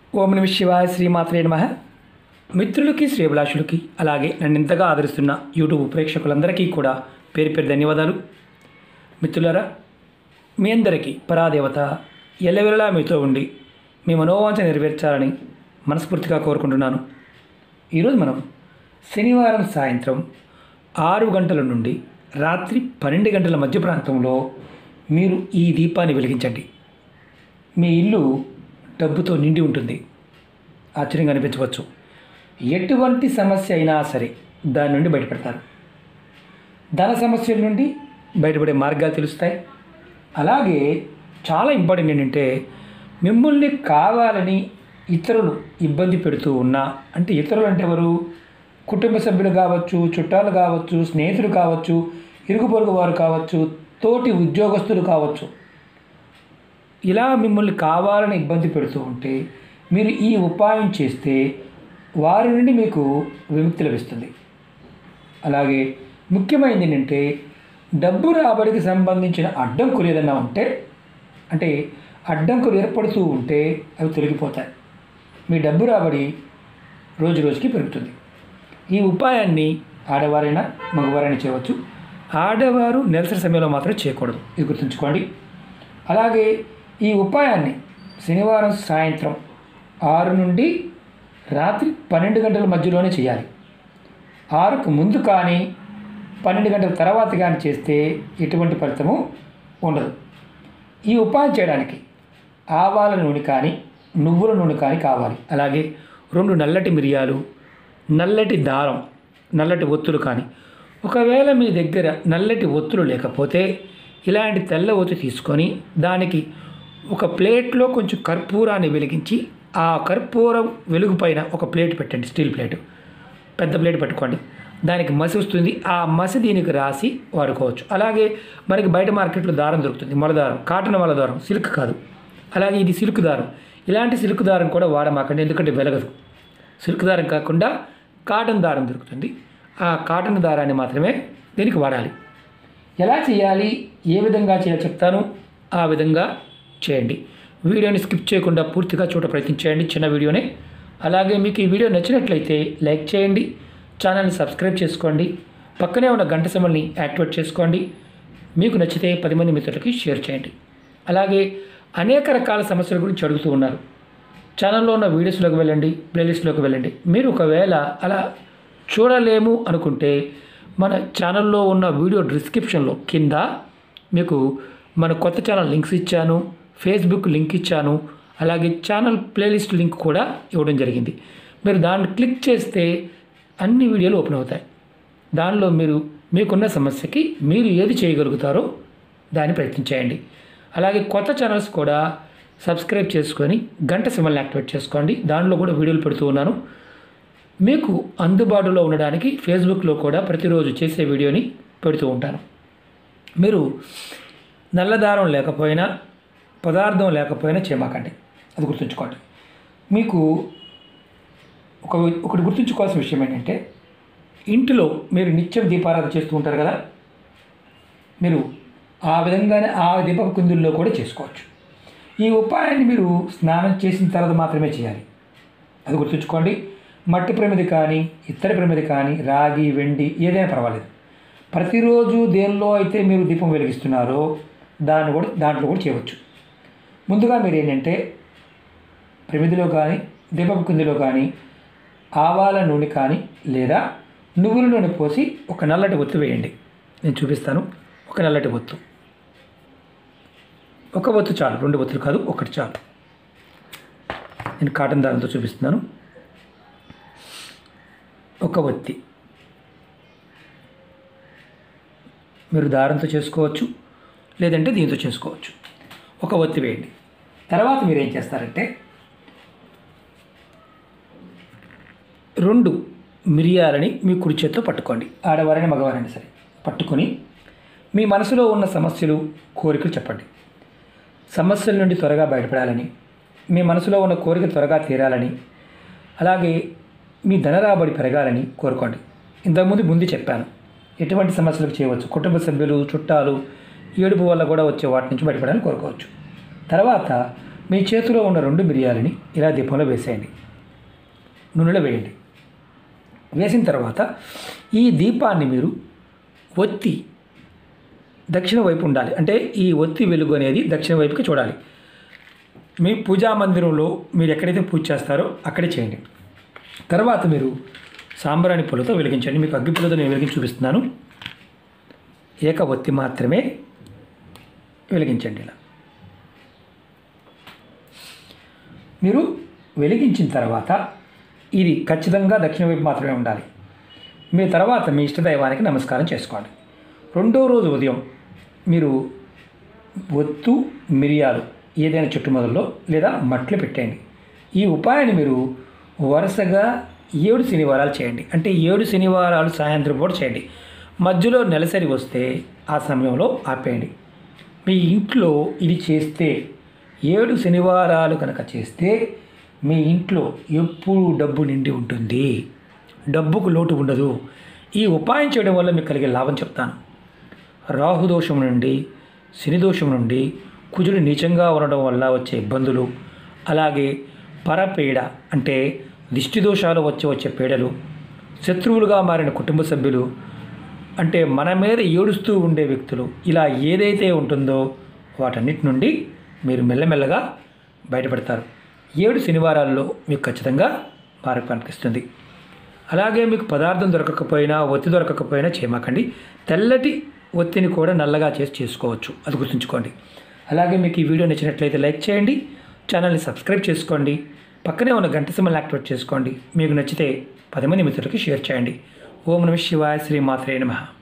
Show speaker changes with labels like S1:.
S1: ఓం నమ శివాయ శ్రీమాత్రే నమ మిత్రులకి శ్రేభిలాషులకి అలాగే నన్ను ఇంతగా ఆదరిస్తున్న యూట్యూబ్ ప్రేక్షకులందరికీ కూడా పేరు పేరు ధన్యవాదాలు మిత్రులారా మీ అందరికీ పరాదేవత ఎల్లవెల్లలా మీతో ఉండి మీ మనోవాంఛ నెరవేర్చాలని మనస్ఫూర్తిగా కోరుకుంటున్నాను ఈరోజు మనం శనివారం సాయంత్రం ఆరు గంటల నుండి రాత్రి పన్నెండు గంటల మధ్య ప్రాంతంలో మీరు ఈ దీపాన్ని వెలిగించండి మీ ఇల్లు డబ్బుతో నిండి ఉంటుంది ఆశ్చర్యంగా అనిపించవచ్చు ఎటువంటి సమస్య అయినా సరే దాని నుండి బయటపడతారు ధన సమస్యల నుండి బయటపడే మార్గాలు తెలుస్తాయి అలాగే చాలా ఇంపార్టెంట్ ఏంటంటే మిమ్మల్ని కావాలని ఇతరులు ఇబ్బంది పెడుతూ ఉన్నా అంటే ఇతరులు అంటే ఎవరు కుటుంబ సభ్యులు కావచ్చు చుట్టాలు కావచ్చు స్నేహితులు కావచ్చు ఇరుగు పొరుగు వారు కావచ్చు తోటి ఉద్యోగస్తులు కావచ్చు ఇలా మిమ్మల్ని కావాలని ఇబ్బంది పెడుతూ ఉంటే మీరు ఈ ఉపాయం చేస్తే వారి నుండి మీకు విముక్తి లభిస్తుంది అలాగే ముఖ్యమైనది ఏంటంటే డబ్బు రాబడికి సంబంధించిన అడ్డంకులు ఏదైనా ఉంటే అంటే అడ్డంకులు ఏర్పడుతూ ఉంటే అవి తొలగిపోతాయి మీ డబ్బు రాబడి రోజు రోజుకి పెరుగుతుంది ఈ ఉపాయాన్ని ఆడవారైనా మగవారైనా చేయవచ్చు ఆడవారు నెలసరి సమయంలో మాత్రం చేయకూడదు ఇది గుర్తుంచుకోండి అలాగే ఈ ఉపాయాన్ని శనివారం సాయంత్రం ఆరు నుండి రాత్రి పన్నెండు గంటల మధ్యలోనే చేయాలి ఆరుకు ముందు కానీ పన్నెండు గంటల తర్వాత కానీ చేస్తే ఎటువంటి ఫలితము ఉండదు ఈ ఉపాయం చేయడానికి ఆవాల నూనె కానీ నువ్వుల నూనె కానీ కావాలి అలాగే రెండు నల్లటి మిరియాలు నల్లటి దారం నల్లటి ఒత్తులు కానీ ఒకవేళ మీ దగ్గర నల్లటి ఒత్తులు లేకపోతే ఇలాంటి తెల్ల ఒత్తు తీసుకొని దానికి ఒక ప్లేట్లో కొంచెం కర్పూరాన్ని వెలిగించి ఆ కర్పూరం వెలుగు పైన ఒక ప్లేట్ పెట్టండి స్టీల్ ప్లేట్ పెద్ద ప్లేట్ పెట్టుకోండి దానికి మసి వస్తుంది ఆ మసి దీనికి రాసి వాడుకోవచ్చు అలాగే మనకి బయట మార్కెట్లో దారం దొరుకుతుంది మొల దారం కాటన్ మొల దారం సిల్క్ కాదు అలాగే ఇది సిల్క్ దారం ఇలాంటి సిల్క్ దారం కూడా వాడమాకండి ఎందుకంటే వెలగదు సిల్క్ దారం కాకుండా కాటన్ దారం దొరుకుతుంది ఆ కాటన్ దారాన్ని మాత్రమే దీనికి వాడాలి ఎలా చేయాలి ఏ విధంగా చేయాలో చెప్తాను ఆ విధంగా చేయండి వీడియోని స్కిప్ చేయకుండా పూర్తిగా చూడ ప్రయత్నించేయండి చిన్న వీడియోనే అలాగే మీకు ఈ వీడియో నచ్చినట్లయితే లైక్ చేయండి ఛానల్ని సబ్స్క్రైబ్ చేసుకోండి పక్కనే ఉన్న గంట సమల్ని యాక్టివేట్ చేసుకోండి మీకు నచ్చితే పది మంది మిత్రులకి షేర్ చేయండి అలాగే అనేక రకాల సమస్యల గురించి అడుగుతూ ఉన్నారు ఛానల్లో ఉన్న వీడియోస్లోకి వెళ్ళండి ప్లేలిస్ట్లోకి వెళ్ళండి మీరు ఒకవేళ అలా చూడలేము అనుకుంటే మన ఛానల్లో ఉన్న వీడియో డిస్క్రిప్షన్లో కింద మీకు మన కొత్త ఛానల్ లింక్స్ ఇచ్చాను ఫేస్బుక్ లింక్ ఇచ్చాను అలాగే ఛానల్ ప్లేలిస్ట్ లింక్ కూడా ఇవ్వడం జరిగింది మీరు దాన్ని క్లిక్ చేస్తే అన్ని వీడియోలు ఓపెన్ అవుతాయి దానిలో మీరు మీకున్న సమస్యకి మీరు ఏది చేయగలుగుతారో దాన్ని ప్రయత్నించేయండి అలాగే కొత్త ఛానల్స్ కూడా సబ్స్క్రైబ్ చేసుకొని గంట సింబల్ని యాక్టివేట్ చేసుకోండి దానిలో కూడా వీడియోలు పెడుతూ ఉన్నాను మీకు అందుబాటులో ఉండడానికి ఫేస్బుక్లో కూడా ప్రతిరోజు చేసే వీడియోని పెడుతూ ఉంటాను మీరు నల్లదారం లేకపోయినా పదార్థం లేకపోయినా చేయమాకండి అది గుర్తుంచుకోండి మీకు ఒక ఒకటి గుర్తుంచుకోవాల్సిన విషయం ఏంటంటే ఇంటిలో మీరు నిత్యం దీపారాధన చేస్తూ ఉంటారు కదా మీరు ఆ విధంగానే ఆ దీపక కుందుల్లో కూడా చేసుకోవచ్చు ఈ ఉపాయాన్ని మీరు స్నానం చేసిన తర్వాత మాత్రమే చేయాలి అది గుర్తుంచుకోండి మట్టి ప్రమిది కానీ ఇత్తడి ప్రమిది కానీ రాగి వెండి ఏదైనా పర్వాలేదు ప్రతిరోజు దేనిలో అయితే మీరు దీపం వెలిగిస్తున్నారో దాన్ని కూడా దాంట్లో కూడా చేయవచ్చు ముందుగా మీరు ఏంటంటే ప్రమిదిలో కానీ దీపపు కుందిలో కానీ ఆవాల నూనె కానీ లేదా నువ్వుల నూనె పోసి ఒక నల్లటి ఒత్తు వేయండి నేను చూపిస్తాను ఒక నల్లటి ఒత్తు ఒక ఒత్తు చాలు రెండు ఒత్తులు కాదు ఒకటి చాలు నేను కాటన్ దారంతో చూపిస్తున్నాను ఒక ఒత్తి మీరు దారంతో చేసుకోవచ్చు లేదంటే దీంతో చేసుకోవచ్చు ఒక ఒత్తి వేయండి తర్వాత మీరు ఏం చేస్తారంటే రెండు మిరియాలని మీ కుడి చేత్తో పట్టుకోండి ఆడవారైనా మగవారైనా సరే పట్టుకొని మీ మనసులో ఉన్న సమస్యలు కోరికలు చెప్పండి సమస్యల నుండి త్వరగా బయటపడాలని మీ మనసులో ఉన్న కోరిక త్వరగా తీరాలని అలాగే మీ ధనరాబడి పెరగాలని కోరుకోండి ఇంతకుముందు ముందు చెప్పాను ఎటువంటి సమస్యలకు చేయవచ్చు కుటుంబ సభ్యులు చుట్టాలు ఏడుపు వల్ల కూడా వచ్చే వాటి నుంచి బయటపడాలని కోరుకోవచ్చు తర్వాత మీ చేతిలో ఉన్న రెండు మిరియాలని ఇలా దీపంలో వేసేయండి నూనెలో వేయండి వేసిన తర్వాత ఈ దీపాన్ని మీరు ఒత్తి దక్షిణ వైపు ఉండాలి అంటే ఈ ఒత్తి వెలుగు అనేది దక్షిణ వైపుకి చూడాలి మీ పూజా మందిరంలో మీరు ఎక్కడైతే పూజ చేస్తారో అక్కడే చేయండి తర్వాత మీరు సాంబ్రాణి పొలతో వెలిగించండి మీకు అగ్గి పొలతో నేను వెలిగించి చూపిస్తున్నాను ఏక ఒత్తి మాత్రమే వెలిగించండి ఇలా మీరు వెలిగించిన తర్వాత ఇది ఖచ్చితంగా దక్షిణ వైపు మాత్రమే ఉండాలి మీ తర్వాత మీ ఇష్టదైవానికి నమస్కారం చేసుకోండి రెండో రోజు ఉదయం మీరు ఒత్తు మిరియాలు ఏదైనా చుట్టు మొదల్లో లేదా మట్లు పెట్టండి ఈ ఉపాయాన్ని మీరు వరుసగా ఏడు శనివారాలు చేయండి అంటే ఏడు శనివారాలు సాయంత్రం పూట చేయండి మధ్యలో నెలసరి వస్తే ఆ సమయంలో ఆపేయండి మీ ఇంట్లో ఇది చేస్తే ఏడు శనివారాలు కనుక చేస్తే మీ ఇంట్లో ఎప్పుడు డబ్బు నిండి ఉంటుంది డబ్బుకు లోటు ఉండదు ఈ ఉపాయం చేయడం వల్ల మీకు కలిగే లాభం చెప్తాను రాహుదోషం నుండి శనిదోషం నుండి కుజుడు నీచంగా ఉండడం వల్ల వచ్చే ఇబ్బందులు అలాగే పరపీడ అంటే దిష్టి దోషాలు వచ్చి వచ్చే పీడలు శత్రువులుగా మారిన కుటుంబ సభ్యులు అంటే మన మీద ఏడుస్తూ ఉండే వ్యక్తులు ఇలా ఏదైతే ఉంటుందో వాటన్నిటి నుండి మీరు మెల్లమెల్లగా బయటపడతారు ఏడు శనివారాల్లో మీకు ఖచ్చితంగా మార్పు కనిపిస్తుంది అలాగే మీకు పదార్థం దొరకకపోయినా ఒత్తి దొరకకపోయినా చేయమాకండి తెల్లటి ఒత్తిని కూడా నల్లగా చేసి చేసుకోవచ్చు అది గుర్తుంచుకోండి అలాగే మీకు ఈ వీడియో నచ్చినట్లయితే లైక్ చేయండి ఛానల్ని సబ్స్క్రైబ్ చేసుకోండి పక్కనే ఉన్న గంట సింబల్ యాక్టివేట్ చేసుకోండి మీకు నచ్చితే పది మంది మిత్రులకి షేర్ చేయండి ఓం నమ శివాయ శ్రీ మాత్రే నమః